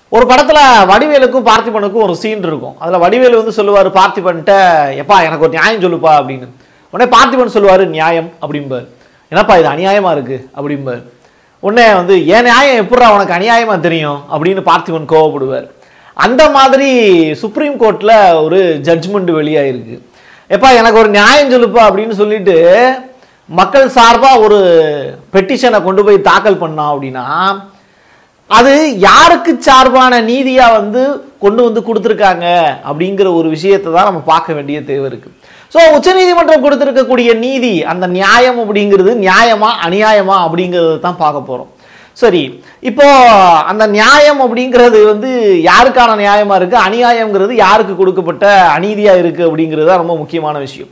ஒரு படத்துல வடிவேலுக்கும் பார்த்திபனுக்கும் ஒரு சீன் இருக்கும் அதுல வடிவேலு வந்து சொல்லுவாரு பார்த்திபன்ட்ட எப்பா எனக்கு ஒரு நியாயம் சொல்லுப்பா அப்படின்னு உடனே பார்த்திபன் சொல்லுவாரு நியாயம் அப்படிம்பார் என்னப்பா இது அநியாயமா இருக்கு அப்படிம்பார் உடனே வந்து என் நியாயம் எப்படிடா உனக்கு அநியாயமா தெரியும் அப்படின்னு பார்த்திபன் கோவப்படுவார் அந்த மாதிரி சுப்ரீம் கோர்ட்ல ஒரு ஜட்ஜ்மெண்ட் வெளியாயிருக்கு எப்பா எனக்கு ஒரு நியாயம் சொல்லுப்பா அப்படின்னு சொல்லிட்டு மக்கள் சார்பா ஒரு பெட்டிஷனை கொண்டு போய் தாக்கல் பண்ணா அப்படின்னா அது யாருக்கு சார்பான நீதியா வந்து கொண்டு வந்து கொடுத்துருக்காங்க அப்படிங்கிற ஒரு விஷயத்தை தான் நம்ம பார்க்க வேண்டிய தேவை இருக்கு ஸோ உச்சநீதிமன்றம் கொடுத்துருக்கக்கூடிய நீதி அந்த நியாயம் அப்படிங்கிறது நியாயமா அநியாயமா அப்படிங்கிறது தான் பார்க்க போறோம் சரி இப்போ அந்த நியாயம் அப்படிங்கிறது வந்து யாருக்கான நியாயமா இருக்கு அநியாயம்ங்கிறது யாருக்கு கொடுக்கப்பட்ட அநீதியா இருக்கு அப்படிங்கிறது தான் ரொம்ப முக்கியமான விஷயம்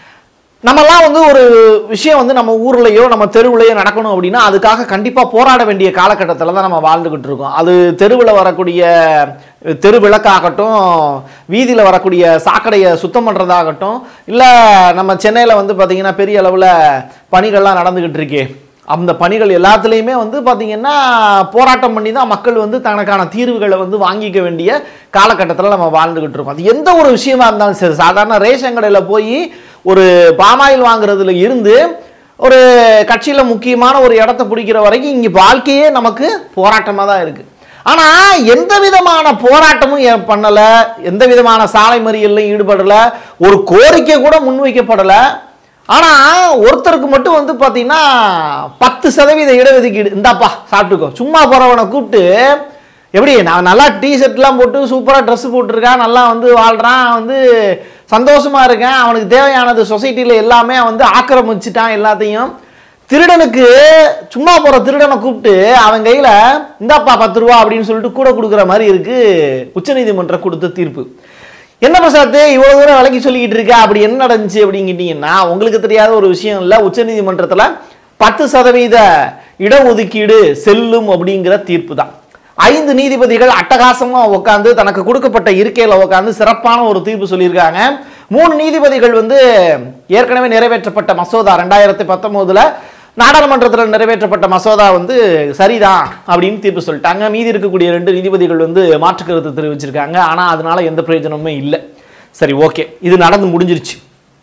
நம்மலாம் வந்து ஒரு விஷயம் வந்து நம்ம ஊர்லயோ நம்ம தெருவுலையோ நடக்கணும் அப்படின்னா அதுக்காக கண்டிப்பா போராட வேண்டிய காலகட்டத்தில் தான் நம்ம வாழ்ந்துகிட்டு இருக்கோம் அது தெருவில் வரக்கூடிய தெரு விளக்காகட்டும் வீதியில் வரக்கூடிய சாக்கடையை சுத்தம் பண்ணுறதாகட்டும் இல்லை நம்ம சென்னையில் வந்து பார்த்தீங்கன்னா பெரிய அளவில் பணிகள்லாம் நடந்துகிட்டு இருக்கே அந்த பணிகள் எல்லாத்துலேயுமே வந்து பார்த்தீங்கன்னா போராட்டம் பண்ணி தான் மக்கள் வந்து தனக்கான தீர்வுகளை வந்து வாங்கிக்க வேண்டிய காலகட்டத்தில் நம்ம வாழ்ந்துகிட்டு இருக்கோம் அது எந்த ஒரு விஷயமா இருந்தாலும் சரி சாதாரண ரேஷன் கடையில் போய் ஒரு பாமாயில் வாங்குறதுல இருந்து ஒரு கட்சியில் முக்கியமான ஒரு இடத்த பிடிக்கிற வரைக்கும் இங்கே வாழ்க்கையே நமக்கு போராட்டமாக தான் இருக்குது ஆனால் எந்த விதமான போராட்டமும் ஏ- பண்ணல எந்த விதமான சாலை மறியல்லையும் ஈடுபடல ஒரு கோரிக்கை கூட முன்வைக்கப்படலை ஆனா ஒருத்தருக்கு மட்டும் வந்து பாத்தீங்கன்னா பத்து சதவீத இடஒதுக்கீடு இந்தாப்பா சாப்பிட்டுக்கோ சும்மா போறவனை கூப்பிட்டு எப்படி நான் நல்லா டிஷர்ட்லாம் போட்டு சூப்பராக ட்ரெஸ் போட்டிருக்கான் நல்லா வந்து வாழ்றான் வந்து சந்தோஷமா இருக்கேன் அவனுக்கு தேவையானது சொசைட்டியில் எல்லாமே வந்து ஆக்கிரமிச்சிட்டான் எல்லாத்தையும் திருடனுக்கு சும்மா போற திருடனை கூப்பிட்டு அவன் கையில இந்தாப்பா பத்து ரூபா அப்படின்னு சொல்லிட்டு கூட கொடுக்குற மாதிரி இருக்கு உச்சநீதிமன்றம் கொடுத்த தீர்ப்பு என்ன பிரசாத் இவ்வளவு தூரம் விலைக்கு சொல்லிக்கிட்டு இருக்க அப்படி என்ன நடந்துச்சு அப்படிங்கிட்டீங்கன்னா உங்களுக்கு தெரியாத ஒரு விஷயம் இல்லை உச்சநீதிமன்றத்துல பத்து சதவீத இடஒதுக்கீடு செல்லும் அப்படிங்கிற தீர்ப்பு தான் ஐந்து நீதிபதிகள் அட்டகாசமா உட்காந்து தனக்கு கொடுக்கப்பட்ட இருக்கையில உட்காந்து சிறப்பான ஒரு தீர்ப்பு சொல்லியிருக்காங்க மூணு நீதிபதிகள் வந்து ஏற்கனவே நிறைவேற்றப்பட்ட மசோதா ரெண்டாயிரத்தி பத்தொன்பதுல நாடாளுமன்றத்தில் நிறைவேற்றப்பட்ட மசோதா வந்து சரிதான் அப்படின்னு தீர்ப்பு சொல்லிட்டாங்க மீதி இருக்கக்கூடிய ரெண்டு நீதிபதிகள் வந்து மாற்று கருத்து தெரிவிச்சிருக்காங்க ஆனா அதனால எந்த பிரயோஜனமுமே இல்லை சரி ஓகே இது நடந்து முடிஞ்சிருச்சு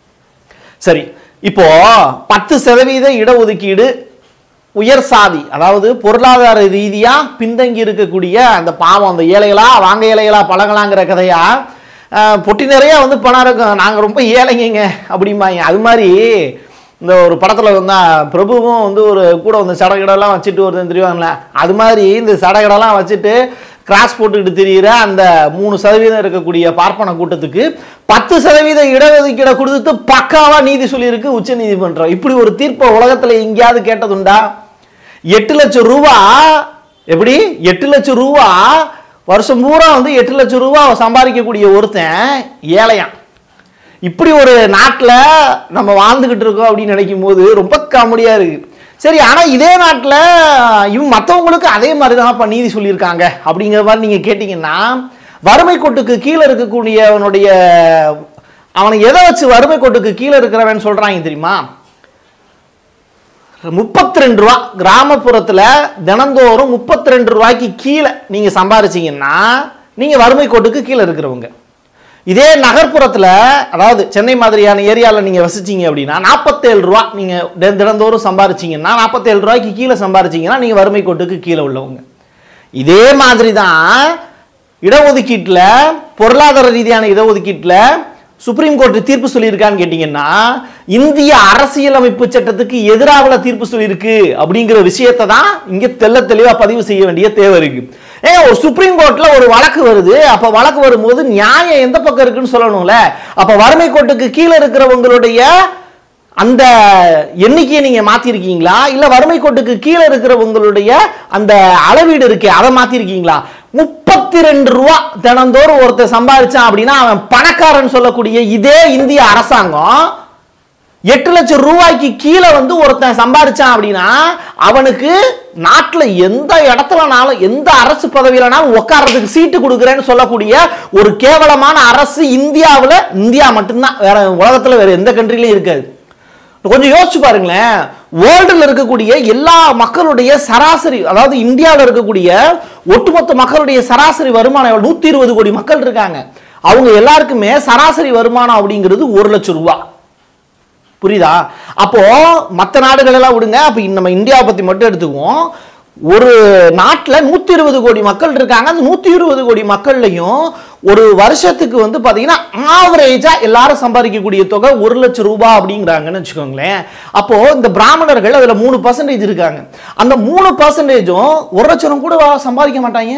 சரி இப்போ பத்து சதவீத இடஒதுக்கீடு உயர் சாதி அதாவது பொருளாதார ரீதியா பின்தங்கி இருக்கக்கூடிய அந்த பாவம் அந்த ஏழைகளா வாங்க ஏழைகளா பழகலாங்கிற கதையா அஹ், பொட்டி நிறைய வந்து பணம் இருக்கும் நாங்க ரொம்ப ஏழைங்க அப்படிம்பாங்க அது மாதிரி இந்த ஒரு படத்துல வந்து பிரபுவும் வந்து ஒரு கூட வந்து சடகிடெல்லாம் வச்சுட்டு வருதுன்னு தெரியுவாங்களே அது மாதிரி இந்த சடகிடெல்லாம் வச்சுட்டு கிராஸ் போட்டுக்கிட்டு தெரியிற அந்த மூணு சதவீதம் இருக்கக்கூடிய பார்ப்பன கூட்டத்துக்கு பத்து சதவீத இடஒதுக்கீடை கொடுத்து பக்காவா நீதி சொல்லியிருக்கு உச்ச நீதிமன்றம் இப்படி ஒரு தீர்ப்பை உலகத்துல எங்கேயாவது கேட்டதுண்டா எட்டு லட்சம் ரூபா எப்படி எட்டு லட்சம் ரூபா வருஷம் பூரா வந்து எட்டு லட்சம் ரூபா சம்பாதிக்கக்கூடிய ஒருத்தன் ஏழையான் இப்படி ஒரு நாட்டில் நம்ம வாழ்ந்துகிட்டு இருக்கோம் அப்படின்னு நினைக்கும் போது ரொம்ப காமெடியா இருக்கு சரி ஆனா இதே நாட்டில் இவன் மற்றவங்களுக்கு அதே மாதிரி தான் நீதி சொல்லியிருக்காங்க அப்படிங்கிற மாதிரி நீங்க கேட்டிங்கன்னா வறுமை கோட்டுக்கு கீழே இருக்கக்கூடியவனுடைய அவனை எதை வச்சு வறுமை கோட்டுக்கு கீழே இருக்கிறவன் சொல்றாங்க தெரியுமா முப்பத்தி ரெண்டு ரூபா கிராமப்புறத்துல தினந்தோறும் முப்பத்தி ரெண்டு ரூபாய்க்கு கீழே நீங்க சம்பாரிச்சீங்கன்னா நீங்க வறுமை கோட்டுக்கு கீழே இருக்கிறவங்க இதே நகர்ப்புறத்துல அதாவது சென்னை மாதிரியான ஏரியாவில் நீங்க வசிச்சீங்க அப்படின்னா நாற்பத்தேழு ரூபா நீங்க தி- தினந்தோறும் சம்பாரிச்சீங்கன்னா நாற்பத்தேழு ரூபாய்க்கு கீழே சம்பாரிச்சீங்கன்னா நீங்க வறுமை கோட்டுக்கு கீழே உள்ளவங்க இதே மாதிரி தான் இடஒதுக்கீட்டில் பொருளாதார ரீதியான இடஒதுக்கீட்டில் சுப்ரீம் கோர்ட் தீர்ப்பு சொல்லியிருக்கான்னு கேட்டிங்கன்னா இந்திய அரசியலமைப்பு சட்டத்துக்கு எதிராக தீர்ப்பு சொல்லியிருக்கு அப்படிங்கிற விஷயத்தை தான் இங்கே தெள்ள தெளிவாக பதிவு செய்ய வேண்டிய தேவை இருக்கு ஏங்க ஒரு சுப்ரீம் கோர்ட்ல ஒரு வழக்கு வருது அப்ப வழக்கு வரும்போது நியாயம் எந்த பக்கம் இருக்குன்னு சொல்லணும்ல அப்ப வறுமை கோட்டுக்கு கீழே இருக்கிறவங்களுடைய அந்த எண்ணிக்கையை நீங்க மாத்திருக்கீங்களா இல்ல வறுமை கோட்டுக்கு கீழே இருக்கிறவங்களுடைய அந்த அளவீடு இருக்கே அதை மாத்திருக்கீங்களா முப்பத்தி ரெண்டு ரூபா தினந்தோறும் ஒருத்தர் சம்பாதிச்சான் அப்படின்னா அவன் பணக்காரன் சொல்லக்கூடிய இதே இந்திய அரசாங்கம் எட்டு லட்சம் ரூபாய்க்கு கீழே வந்து ஒருத்தன் சம்பாதிச்சான் அப்படின்னா அவனுக்கு நாட்டுல எந்த இடத்துலனாலும் எந்த அரசு பதவியிலனாலும் உட்கார்றதுக்கு சீட்டு கொடுக்குறேன்னு சொல்லக்கூடிய ஒரு கேவலமான அரசு இந்தியாவுல இந்தியா மட்டும்தான் வேற உலகத்துல வேற எந்த கண்ட்ரிலையும் இருக்காது கொஞ்சம் யோசிச்சு பாருங்களேன் வேர்ல்டுல இருக்கக்கூடிய எல்லா மக்களுடைய சராசரி அதாவது இந்தியாவில் இருக்கக்கூடிய ஒட்டுமொத்த மக்களுடைய சராசரி வருமானம் எவ்வளவு? நூத்தி இருபது கோடி மக்கள் இருக்காங்க அவங்க எல்லாருக்குமே சராசரி வருமானம் அப்படிங்கிறது ஒரு லட்சம் ரூபாய் புரியுதா அப்போ மற்ற நாடுகள் எல்லாம் விடுங்க அப்ப நம்ம இந்தியாவை பத்தி மட்டும் எடுத்துக்குவோம் ஒரு நாட்டில் நூத்தி இருபது கோடி மக்கள் இருக்காங்க அந்த நூத்தி இருபது கோடி மக்கள்லையும் ஒரு வருஷத்துக்கு வந்து பாத்தீங்கன்னா ஆவரேஜா எல்லாரும் சம்பாதிக்கக்கூடிய தொகை ஒரு லட்சம் ரூபாய் அப்படிங்கிறாங்கன்னு வச்சுக்கோங்களேன் அப்போ இந்த பிராமணர்கள் அதுல மூணு பர்சன்டேஜ் இருக்காங்க அந்த மூணு பர்சன்டேஜும் ஒரு லட்சம் கூட சம்பாதிக்க மாட்டாங்க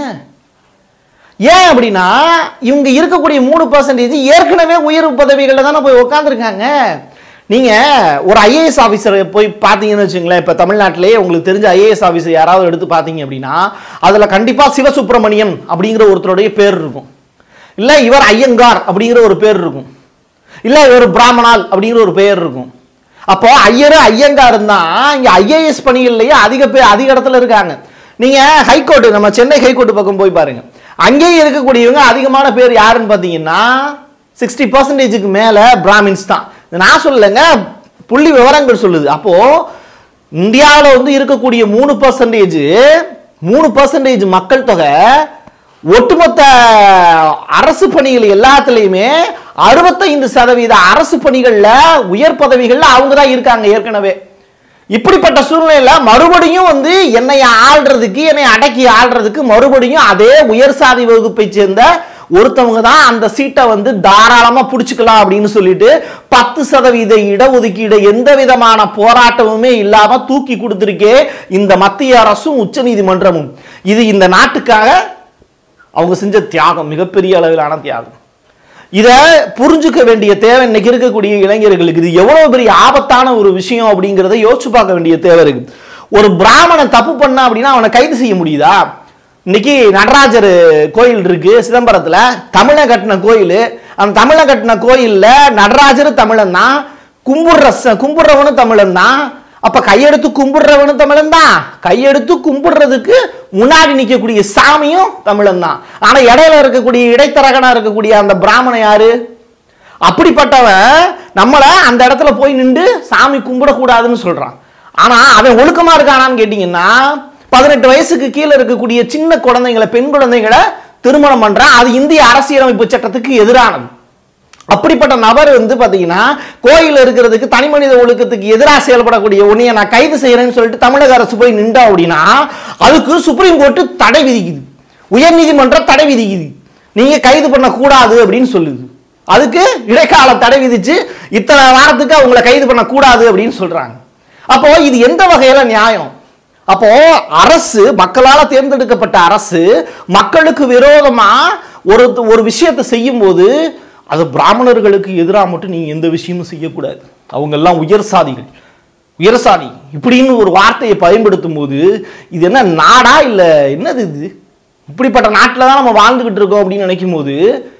ஏன் அப்படின்னா இவங்க இருக்கக்கூடிய மூணு பர்சன்டேஜ் ஏற்கனவே உயர் பதவிகளில் தானே போய் உட்காந்துருக்காங்க நீங்க ஒரு ஐஏஎஸ் ஆஃபீஸர் போய் பார்த்தீங்கன்னு வச்சுங்களேன் இப்போ தமிழ்நாட்டிலே உங்களுக்கு தெரிஞ்ச ஐஏஎஸ் ஆஃபீஸர் யாராவது எடுத்து பார்த்தீங்க அப்படின்னா அதுல கண்டிப்பா சிவசுப்பிரமணியன் அப்படிங்கிற ஒருத்தருடைய பேர் இருக்கும் இல்ல இவர் ஐயங்கார் அப்படிங்கிற ஒரு பேர் இருக்கும் இல்ல இவர் பிராமணால் அப்படிங்கிற ஒரு பெயர் இருக்கும் அப்போ ஐயர் ஐயங்கார் தான் இங்க ஐஏஎஸ் பணிகள்லயே அதிக பேர் அதிக இடத்துல இருக்காங்க நீங்க ஹைகோர்ட் நம்ம சென்னை ஹைகோர்ட் பக்கம் போய் பாருங்க அங்கேயே இருக்கக்கூடியவங்க அதிகமான பேர் யாருன்னு பார்த்தீங்கன்னா சிக்ஸ்டி பர்சன்டேஜுக்கு மேல பிராமின்ஸ் தான் இது நான் சொல்லலைங்க புள்ளி விவரங்கள் சொல்லுது அப்போ இந்தியாவில் வந்து இருக்கக்கூடிய மூணு பர்சன்டேஜ் மூணு பர்சன்டேஜ் மக்கள் தொகை ஒட்டுமொத்த அரசு பணிகள் எல்லாத்துலேயுமே அறுபத்தைந்து சதவீத அரசு பணிகள்ல உயர் பதவிகள்ல அவங்க தான் இருக்காங்க ஏற்கனவே இப்படிப்பட்ட சூழ்நிலையில மறுபடியும் வந்து என்னை ஆள்றதுக்கு என்னை அடக்கி ஆள்றதுக்கு மறுபடியும் அதே உயர் சாதி வகுப்பை சேர்ந்த ஒருத்தவங்க தான் அந்த சீட்டை வந்து தாராளமா புடிச்சுக்கலாம் அப்படின்னு சொல்லிட்டு பத்து சதவீத இடஒதுக்கீடு எந்த விதமான போராட்டமுமே இல்லாம தூக்கி கொடுத்திருக்கே இந்த மத்திய அரசும் உச்ச நீதிமன்றமும் இது இந்த நாட்டுக்காக அவங்க செஞ்ச தியாகம் மிகப்பெரிய அளவிலான தியாகம் இதை புரிஞ்சுக்க வேண்டிய தேவை இன்னைக்கு இருக்கக்கூடிய இளைஞர்களுக்கு இது எவ்வளவு பெரிய ஆபத்தான ஒரு விஷயம் அப்படிங்கிறத யோசிச்சு பார்க்க வேண்டிய தேவை இருக்கு ஒரு பிராமணன் தப்பு பண்ணா அப்படின்னா அவனை கைது செய்ய முடியுதா இன்னைக்கு நடராஜர் கோயில் இருக்கு சிதம்பரத்துல தமிழை கட்டின கோயில் அந்த தமிழை கட்டின கோயில்ல நடராஜர் தமிழன் தான் கும்பிடுற ச- கும்பிடுறவனும் தமிழன் தான் அப்ப கையெடுத்து கும்பிடுறவனும் தமிழன் தான் கையெடுத்து கும்பிடுறதுக்கு முன்னாடி நிக்கக்கூடிய சாமியும் தமிழன் தான் ஆனா இடையில இருக்கக்கூடிய இடைத்தரகனா இருக்கக்கூடிய அந்த பிராமணன் யாரு அப்படிப்பட்டவன் நம்மள அந்த இடத்துல போய் நின்று சாமி கும்பிடக்கூடாதுன்னு சொல்றான் ஆனா அவன் ஒழுக்கமா இருக்கானான்னு கேட்டீங்கன்னா பதினெட்டு வயசுக்கு கீழே இருக்கக்கூடிய சின்ன குழந்தைங்களை பெண் குழந்தைகளை திருமணம் பண்றான் அது இந்திய அரசியலமைப்பு சட்டத்துக்கு எதிரானது அப்படிப்பட்ட நபர் வந்து பாத்தீங்கன்னா கோயில் இருக்கிறதுக்கு தனி மனித ஒழுக்கத்துக்கு எதிராக செயல்படக்கூடிய உன்னைய நான் கைது செய்யறேன்னு சொல்லிட்டு தமிழக அரசு போய் நின்றா அப்படின்னா அதுக்கு சுப்ரீம் கோர்ட் தடை விதிக்குது உயர்நீதிமன்றம் தடை விதிக்குது நீங்க கைது பண்ணக்கூடாது அப்படின்னு சொல்லுது அதுக்கு இடைக்கால தடை விதிச்சு இத்தனை வாரத்துக்கு அவங்கள கைது பண்ணக்கூடாது அப்படின்னு சொல்றாங்க அப்போ இது எந்த வகையில நியாயம் அப்போ அரசு மக்களால தேர்ந்தெடுக்கப்பட்ட அரசு மக்களுக்கு விரோதமா ஒரு ஒரு விஷயத்தை செய்யும் போது அது பிராமணர்களுக்கு எதிராக மட்டும் நீங்க எந்த விஷயமும் செய்யக்கூடாது அவங்க எல்லாம் உயர் சாதிகள் உயர் சாதி இப்படின்னு ஒரு வார்த்தையை பயன்படுத்தும் போது இது என்ன நாடா இல்ல என்னது இது இப்படிப்பட்ட நாட்டில் தான் நம்ம வாழ்ந்துகிட்டு இருக்கோம் அப்படின்னு நினைக்கும் போது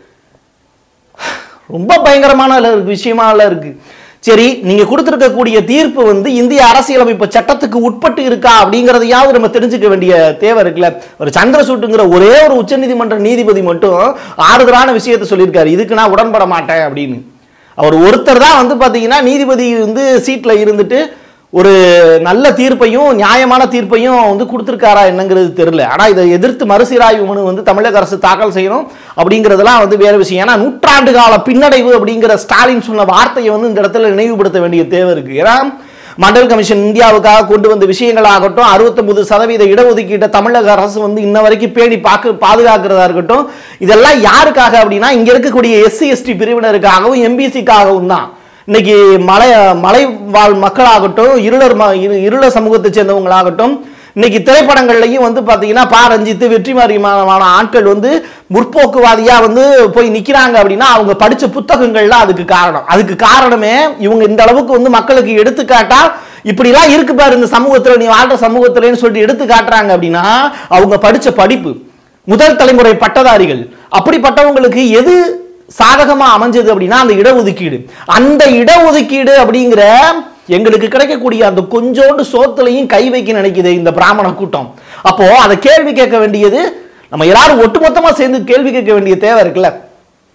ரொம்ப பயங்கரமான இருக்கு- விஷயமா இருக்கு சரி நீங்க கொடுத்திருக்கக்கூடிய தீர்ப்பு வந்து இந்திய அரசியலமைப்பு சட்டத்துக்கு உட்பட்டு இருக்கா அப்படிங்கறதையாவது நம்ம தெரிஞ்சுக்க வேண்டிய தேவை இருக்குல்ல ஒரு சந்திரசூட்டுங்கிற ஒரே ஒரு உச்சநீதிமன்ற நீதிபதி மட்டும் ஆறுதலான விஷயத்தை சொல்லியிருக்காரு இதுக்கு நான் உடன்பட மாட்டேன் அப்படின்னு அவர் ஒருத்தர் தான் வந்து பாத்தீங்கன்னா நீதிபதி வந்து சீட்ல இருந்துட்டு ஒரு நல்ல தீர்ப்பையும் நியாயமான தீர்ப்பையும் வந்து கொடுத்துருக்காரா என்னங்கிறது தெரியல ஆனா இதை எதிர்த்து மறுசீராய்வு மனு வந்து தமிழக அரசு தாக்கல் செய்யணும் அப்படிங்கிறதெல்லாம் வந்து வேற விஷயம் ஏன்னா நூற்றாண்டு கால பின்னடைவு அப்படிங்கிற ஸ்டாலின் சொன்ன வார்த்தையை வந்து இந்த இடத்துல நினைவுபடுத்த வேண்டிய தேவை இருக்கு ஏன்னா மண்டல் கமிஷன் இந்தியாவுக்காக கொண்டு வந்த விஷயங்களாகட்டும் 69% சதவீத இடஒதுக்கீட்டை தமிழக அரசு வந்து இன்ன வரைக்கும் பேணி பாக்கு பாதுகாக்கிறதா இருக்கட்டும் இதெல்லாம் யாருக்காக அப்படின்னா இங்க இருக்கக்கூடிய எஸ்சி எஸ்டி பிரிவினருக்காகவும் எம்பிசிக்காகவும் தான் இன்னைக்கு மலை மலை வாழ் மக்களாகட்டும் இருளர் ம- இரு- இருளர் சமூகத்தை சேர்ந்தவங்களாகட்டும் இன்னைக்கு திரைப்படங்கள்லையும் வந்து பாத்தீங்கன்னா பா ரஞ்சித் வெற்றிமாறியமான ஆட்கள் வந்து முற்போக்குவாதியா வந்து போய் நிக்கிறாங்க அப்படின்னா அவங்க படிச்ச புத்தகங்கள்ல அதுக்கு காரணம் அதுக்கு காரணமே இவங்க இந்த அளவுக்கு வந்து மக்களுக்கு எடுத்துக்காட்டா இப்படிலாம் இருக்கு பாரு இந்த சமூகத்துல நீ வாழ்ற சமூகத்துலன்னு சொல்லிட்டு எடுத்து காட்டுறாங்க அப்படின்னா அவங்க படிச்ச படிப்பு முதல் தலைமுறை பட்டதாரிகள் அப்படிப்பட்டவங்களுக்கு எது சாதகமா அமைஞ்சது அப்படின்னா அந்த இடஒதுக்கீடு அந்த இடஒதுக்கீடு அப்படிங்கிற எங்களுக்கு கிடைக்கக்கூடிய அந்த கொஞ்சோண்டு சோத்துலையும் கை வைக்க நினைக்குது இந்த பிராமண கூட்டம் அப்போ அதை கேள்வி கேட்க வேண்டியது நம்ம எல்லாரும் ஒட்டுமொத்தமா சேர்ந்து கேள்வி கேட்க வேண்டிய தேவை இருக்குல்ல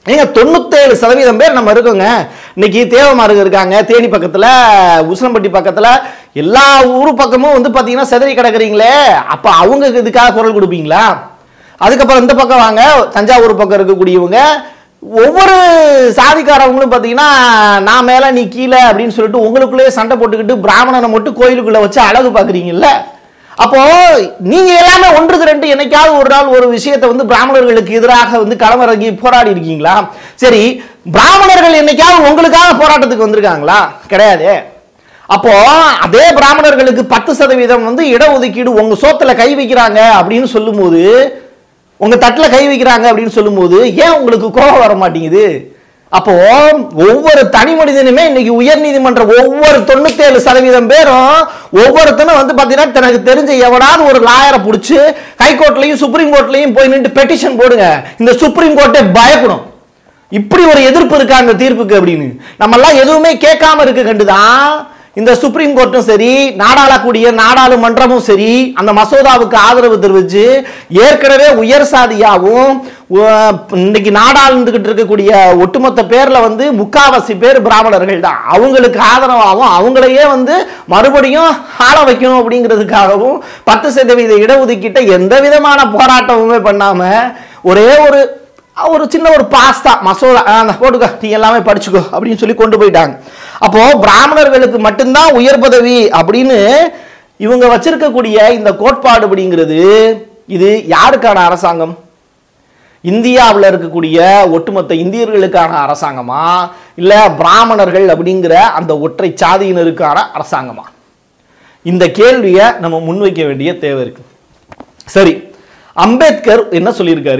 ஏங்க தொண்ணூத்தேழு சதவீதம் பேர் நம்ம இருக்கோங்க இன்னைக்கு தேவமாருங்க இருக்காங்க தேனி பக்கத்துல உசிலம்பட்டி பக்கத்துல எல்லா ஊரு பக்கமும் வந்து பாத்தீங்கன்னா செதறி கிடக்குறீங்களே அப்ப அவங்க இதுக்காக குரல் கொடுப்பீங்களா அதுக்கப்புறம் இந்த பக்கம் வாங்க தஞ்சாவூர் பக்கம் இருக்கக்கூடியவங்க ஒவ்வொரு சாதிக்காரவங்களும் பார்த்தீங்கன்னா நான் மேல நீ கீழே அப்படின்னு சொல்லிட்டு உங்களுக்குள்ளேயே சண்டை போட்டுக்கிட்டு பிராமணனை மட்டும் கோயிலுக்குள்ள வச்சு அழகு பார்க்குறீங்கல்ல அப்போ நீங்க எல்லாமே ஒன்றுக்கு ரெண்டு என்னைக்காவது ஒரு நாள் ஒரு விஷயத்தை வந்து பிராமணர்களுக்கு எதிராக வந்து களமிறங்கி போராடி இருக்கீங்களா சரி பிராமணர்கள் என்னைக்காவது உங்களுக்காக போராட்டத்துக்கு வந்திருக்காங்களா கிடையாது அப்போ அதே பிராமணர்களுக்கு பத்து சதவீதம் வந்து இடஒதுக்கீடு உங்க சோத்துல கை வைக்கிறாங்க அப்படின்னு சொல்லும்போது உங்க தட்டுல கை வைக்கிறாங்க அப்படின்னு சொல்லும்போது ஏன் உங்களுக்கு கோபம் வர மாட்டேங்குது அப்போ ஒவ்வொரு தனி மனிதனுமே இன்னைக்கு உயர் நீதிமன்றம் ஒவ்வொரு தொண்ணூத்தேழு சதவீதம் பேரும் ஒவ்வொருத்தனும் வந்து பாத்தீங்கன்னா தனக்கு தெரிஞ்ச எவனாவது ஒரு லாயரை பிடிச்சி ஹைகோர்ட்லயும் சுப்ரீம் கோர்ட்லயும் போய் நின்று பெட்டிஷன் போடுங்க இந்த சுப்ரீம் கோர்ட்டே பயப்படும் இப்படி ஒரு எதிர்ப்பு இருக்கா அந்த தீர்ப்புக்கு அப்படின்னு நம்ம எல்லாம் எதுவுமே கேட்காம இருக்க கண்டுதான் இந்த சுப்ரீம் கோர்ட்டும் சரி நாடாளக்கூடிய நாடாளுமன்றமும் சரி அந்த மசோதாவுக்கு ஆதரவு தெரிவிச்சு ஏற்கனவே உயர் சாதியாகவும் உ- இன்னைக்கு நாடாளுந்துகிட்டு இருக்கக்கூடிய ஒட்டுமொத்த பேர்ல வந்து முக்காவாசி பேர் பிராமணர்கள் தான் அவங்களுக்கு ஆதரவாகவும் அவங்களையே வந்து மறுபடியும் ஆள வைக்கணும் அப்படிங்கிறதுக்காகவும் பத்து சதவீத இடஒதுக்கீட்டை எந்த விதமான போராட்டமுமே பண்ணாம ஒரே ஒரு ஒரு சின்ன ஒரு பாஸ்தா மசோதா ஆ, அந்த போட்டுக்கோ நீ எல்லாமே படிச்சுக்கோ அப்படின்னு சொல்லி கொண்டு போயிட்டாங்க அப்போ பிராமணர்களுக்கு மட்டும்தான் உயர் பதவி அப்படின்னு இவங்க வச்சிருக்கக்கூடிய இந்த கோட்பாடு அப்படிங்கிறது இது யாருக்கான அரசாங்கம் இந்தியாவில் இருக்கக்கூடிய ஒட்டுமொத்த இந்தியர்களுக்கான அரசாங்கமா இல்ல பிராமணர்கள் அப்படிங்கிற அந்த ஒற்றை சாதியினருக்கான அரசாங்கமா இந்த கேள்வியை நம்ம முன்வைக்க வேண்டிய தேவை இருக்கு சரி அம்பேத்கர் என்ன சொல்லியிருக்காரு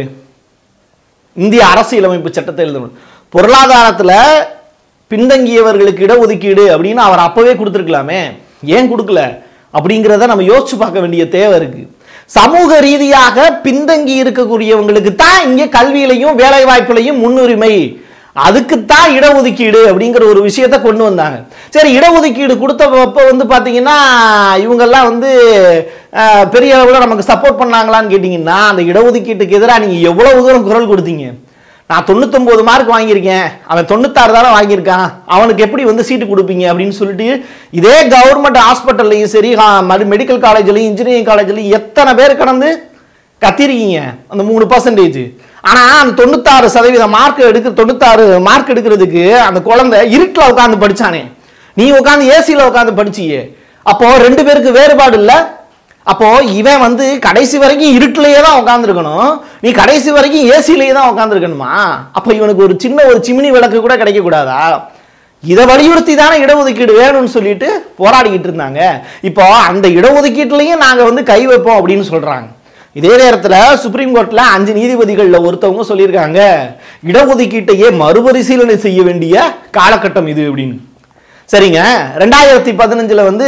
இந்திய அரசியலமைப்பு சட்டத்தை எழுதணும் பொருளாதாரத்துல பின்தங்கியவர்களுக்கு இடஒதுக்கீடு அப்படின்னு அவர் அப்பவே கொடுத்துருக்கலாமே ஏன் கொடுக்கல அப்படிங்கிறத நம்ம யோசிச்சு பார்க்க வேண்டிய தேவை இருக்கு சமூக ரீதியாக பின்தங்கி இருக்கக்கூடியவங்களுக்கு தான் இங்க கல்வியிலையும் வேலை வாய்ப்புலையும் முன்னுரிமை அதுக்குத்தான் இடஒதுக்கீடு அப்படிங்கிற ஒரு விஷயத்தை கொண்டு வந்தாங்க சரி இடஒதுக்கீடு கொடுத்தப்ப வந்து பாத்தீங்கன்னா இவங்கெல்லாம் வந்து அஹ், பெரிய அளவில் நமக்கு சப்போர்ட் பண்ணாங்களான்னு கேட்டிங்கன்னா அந்த இடஒதுக்கீட்டுக்கு எதிராக நீங்கள் எவ்வளவு தூரம் குரல் கொடுத்தீங்க நான் தொண்ணூத்தொம்பது மார்க் வாங்கியிருக்கேன் அவன் தொண்ணூத்தாறு தானே வாங்கியிருக்கான் அவனுக்கு எப்படி வந்து சீட்டு கொடுப்பீங்க அப்படின்னு சொல்லிட்டு இதே கவர்மெண்ட் ஹாஸ்பிட்டல்லையும் சரி மெடிக்கல் காலேஜ்லையும் இன்ஜினியரிங் காலேஜ்லையும் எத்தனை பேர் கடந்து கத்திருக்கீங்க அந்த மூணு பர்சன்டேஜ் ஆனா அந்த தொண்ணூத்தாறு சதவீத மார்க் எடுக்க தொண்ணூத்தாறு மார்க் எடுக்கிறதுக்கு அந்த குழந்தை இருட்டில் உட்காந்து படிச்சானே நீ உட்காந்து ஏசியில் உட்காந்து படிச்சியே அப்போ ரெண்டு பேருக்கு வேறுபாடு இல்லை அப்போ இவன் வந்து கடைசி வரைக்கும் இருட்டிலேயே தான் உட்காந்துருக்கணும் நீ கடைசி வரைக்கும் ஏசிலேயே தான் உட்காந்துருக்கணுமா அப்போ இவனுக்கு ஒரு சின்ன ஒரு சிமினி விளக்கு கூட கிடைக்க கூடாதா இதை வலியுறுத்தி தானே இடஒதுக்கீடு வேணும்னு சொல்லிட்டு போராடிக்கிட்டு இருந்தாங்க இப்போ அந்த இடஒதுக்கீட்டுலையும் நாங்கள் வந்து கை வைப்போம் அப்படின்னு சொல்றாங்க இதே நேரத்தில் சுப்ரீம் கோர்ட்ல அஞ்சு நீதிபதிகள்ல ஒருத்தவங்க சொல்லியிருக்காங்க இடஒதுக்கீட்டையே மறுபரிசீலனை செய்ய வேண்டிய காலகட்டம் இது அப்படின்னு சரிங்க ரெண்டாயிரத்தி பதினஞ்சுல வந்து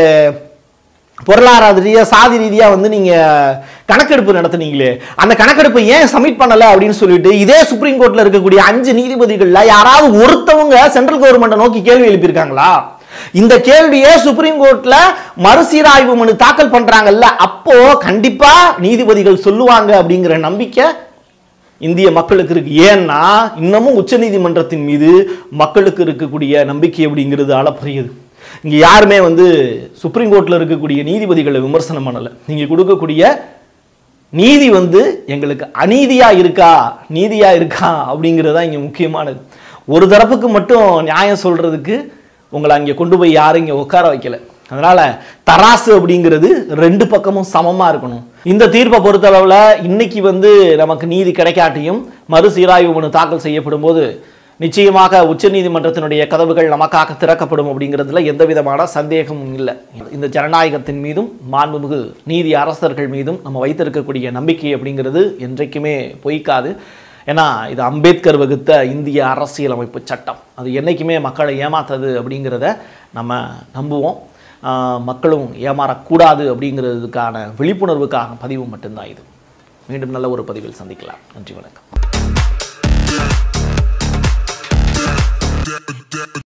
பொருளாதார ரீதியா சாதி ரீதியா வந்து நீங்க கணக்கெடுப்பு நடத்துனீங்களே அந்த கணக்கெடுப்பை ஏன் சப்மிட் பண்ணல அப்படின்னு சொல்லிட்டு இதே சுப்ரீம் கோர்ட்ல இருக்கக்கூடிய அஞ்சு நீதிபதிகள்ல யாராவது ஒருத்தவங்க சென்ட்ரல் கவர்மெண்ட்டை நோக்கி கேள்வி எழுப்பியிருக்காங்களா இந்த கேள்வியை சுப்ரீம் கோர்ட்ல மறுசீராய்வு மனு தாக்கல் பண்றாங்கல்ல அப்போ கண்டிப்பா நீதிபதிகள் சொல்லுவாங்க அப்படிங்கிற நம்பிக்கை இந்திய மக்களுக்கு இருக்கு ஏன்னா இன்னமும் உச்சநீதிமன்றத்தின் மீது மக்களுக்கு இருக்கக்கூடிய நம்பிக்கை அப்படிங்கிறது அளப்பரியது இங்க யாருமே வந்து சுப்ரீம் கோர்ட்ல இருக்கக்கூடிய நீதிபதிகளை விமர்சனம் பண்ணல நீங்க கொடுக்கக்கூடிய நீதி வந்து எங்களுக்கு அநீதியா இருக்கா நீதியா இருக்கா அப்படிங்கிறது தான் இங்க முக்கியமானது ஒரு தரப்புக்கு மட்டும் நியாயம் சொல்றதுக்கு உங்களை அங்கே கொண்டு போய் யாரும் இங்கே உட்கார வைக்கல அதனால தராசு அப்படிங்கிறது ரெண்டு பக்கமும் சமமா இருக்கணும் இந்த தீர்ப்பை பொறுத்தளவுல இன்னைக்கு வந்து நமக்கு நீதி கிடைக்காட்டியும் மறுசீராய்வு மனு தாக்கல் செய்யப்படும் போது நிச்சயமாக உச்சநீதிமன்றத்தினுடைய கதவுகள் நமக்காக திறக்கப்படும் அப்படிங்கிறதுல எந்த விதமான சந்தேகமும் இல்லை இந்த ஜனநாயகத்தின் மீதும் மாண்புமிகு நீதி அரசர்கள் மீதும் நம்ம வைத்திருக்கக்கூடிய நம்பிக்கை அப்படிங்கிறது என்றைக்குமே பொய்க்காது ஏன்னா இது அம்பேத்கர் வகுத்த இந்திய அரசியலமைப்பு சட்டம் அது என்றைக்குமே மக்களை ஏமாத்தது அப்படிங்கிறத நம்ம நம்புவோம் ஆஹ் மக்களும் ஏமாறக்கூடாது அப்படிங்கிறதுக்கான விழிப்புணர்வுக்கான பதிவு மட்டும்தான் இது மீண்டும் நல்ல ஒரு பதிவில் சந்திக்கலாம் நன்றி வணக்கம்